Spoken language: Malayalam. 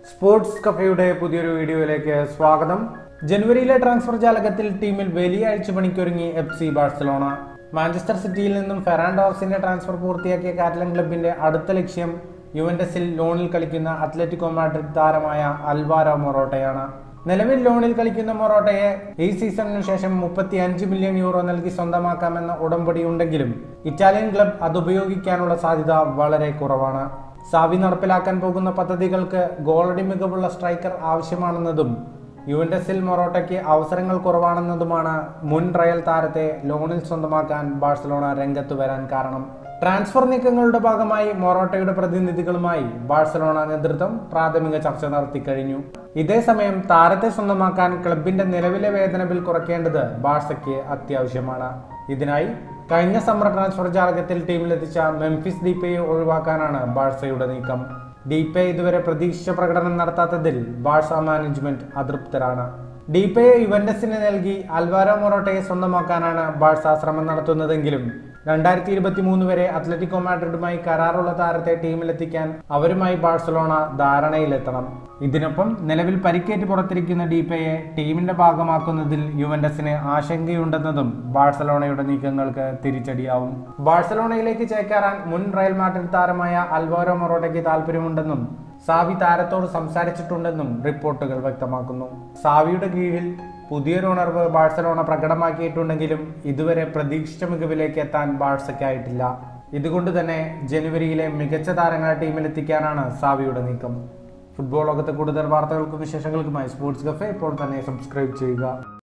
സ്പോർട്സ് കഫയുടെ പുതിയൊരു വീഡിയോയിലേക്ക് സ്വാഗതം ജനുവരിയിലെ ട്രാൻസ്ഫർ ജാലകത്തിൽ ടീമിൽ വലിയ അഴിച്ചുപണിക്കൊരുങ്ങി എഫ് സി ബാഴ്സലോണ മാഞ്ചസ്റ്റർ സിറ്റിയിൽ നിന്നും ഫെറാൻഡോർസിന്റെ ട്രാൻസ്ഫർ പൂർത്തിയാക്കിയ കാറ്റലൻ ക്ലബിന്റെ അടുത്ത ലക്ഷ്യം യുവന്റസിൽ ലോണിൽ കളിക്കുന്ന അത്ലറ്റിക്കോ മാഡ്രിഡ് താരമായ അൽവാരോ മൊറോട്ടയാണ് നിലവിൽ ലോണിൽ കളിക്കുന്ന മൊറോട്ടയെ ഈ സീസണിനു ശേഷം മുപ്പത്തി അഞ്ച് മില്യൺ യൂറോ നൽകി സ്വന്തമാക്കാമെന്ന ഉടമ്പടി ഉണ്ടെങ്കിലും ഇറ്റാലിയൻ ക്ലബ് അത് ഉപയോഗിക്കാനുള്ള സാധ്യത വളരെ കുറവാണ് സാവി നടപ്പിലാക്കാൻ പോകുന്ന പദ്ധതികൾക്ക് ഗോളടി മികവുള്ള സ്ട്രൈക്കർ ആവശ്യമാണെന്നതും യുവന്റസിൽ മൊറോട്ടയ്ക്ക് അവസരങ്ങൾ കുറവാണെന്നതുമാണ് മുൻ റയൽ താരത്തെ ലോണിൽ സ്വന്തമാക്കാൻ ബാഴ്സലോണ രംഗത്ത് വരാൻ കാരണം ട്രാൻസ്ഫർ നീക്കങ്ങളുടെ ഭാഗമായി മൊറോട്ടയുടെ പ്രതിനിധികളുമായി ബാഴ്സലോണ നേതൃത്വം പ്രാഥമിക ചർച്ച നടത്തി കഴിഞ്ഞു ഇതേസമയം താരത്തെ സ്വന്തമാക്കാൻ ക്ലബിന്റെ നിലവിലെ വേതന ബിൽ കുറയ്ക്കേണ്ടത് ബാഴ്സയ്ക്ക് അത്യാവശ്യമാണ് ഇതിനായി കഴിഞ്ഞ സമ്മർ ട്രാൻസ്ഫർ ജാലകത്തിൽ ടീമിലെത്തിച്ച മെംഫിസ് ഡീപ്പയെ ഒഴിവാക്കാനാണ് ബാഴ്സയുടെ നീക്കം ഡീപ്പെ ഇതുവരെ പ്രതീക്ഷിച്ച പ്രകടനം നടത്താത്തതിൽ ബാഴ്സ മാനേജ്മെന്റ് അതൃപ്തരാണ് ഡീപ്പയെ യുവന്റസിന് നൽകി അൽവാരോ മൊറോട്ടയെ സ്വന്തമാക്കാനാണ് ബാഴ്സ ശ്രമം നടത്തുന്നതെങ്കിലും രണ്ടായിരത്തി ഇരുപത്തി മൂന്ന് വരെ അത്ലറ്റിക്കോ മാഡ്രിഡുമായി കരാറുള്ള താരത്തെ ടീമിലെത്തിക്കാൻ അവരുമായി ബാഴ്സലോണ ധാരണയിലെത്തണം ഇതിനൊപ്പം നിലവിൽ പരിക്കേറ്റ് പുറത്തിരിക്കുന്ന ഡീപ്പയെ ടീമിന്റെ ഭാഗമാക്കുന്നതിൽ യുവന്റസിന് ആശങ്കയുണ്ടെന്നതും ബാഴ്സലോണയുടെ നീക്കങ്ങൾക്ക് തിരിച്ചടിയാവും ബാഴ്സലോണയിലേക്ക് ചേക്കേറാൻ മുൻ റയൽ മാഡ്രിഡ് താരമായ അൽവാരോ മൊറോട്ടയ്ക്ക് താല്പര്യമുണ്ടെന്നും സാവി താരത്തോട് സംസാരിച്ചിട്ടുണ്ടെന്നും റിപ്പോർട്ടുകൾ വ്യക്തമാക്കുന്നു സാവിയുടെ കീഴിൽ പുതിയൊരു ഉണർവ് ബാഴ്സലോണ പ്രകടമാക്കിയിട്ടുണ്ടെങ്കിലും ഇതുവരെ പ്രതീക്ഷിച്ച മികവിലേക്ക് എത്താൻ ബാഴ്സയ്ക്കായിട്ടില്ല ഇതുകൊണ്ട് തന്നെ ജനുവരിയിലെ മികച്ച താരങ്ങളെ ടീമിലെത്തിക്കാനാണ് സാവിയുടെ നീക്കം ഫുട്ബോൾ ലോകത്തെ കൂടുതൽ വാർത്തകൾക്കും വിശേഷങ്ങൾക്കുമായി സ്പോർട്സ് കഫേ ഇപ്പോൾ തന്നെ സബ്സ്ക്രൈബ് ചെയ്യുക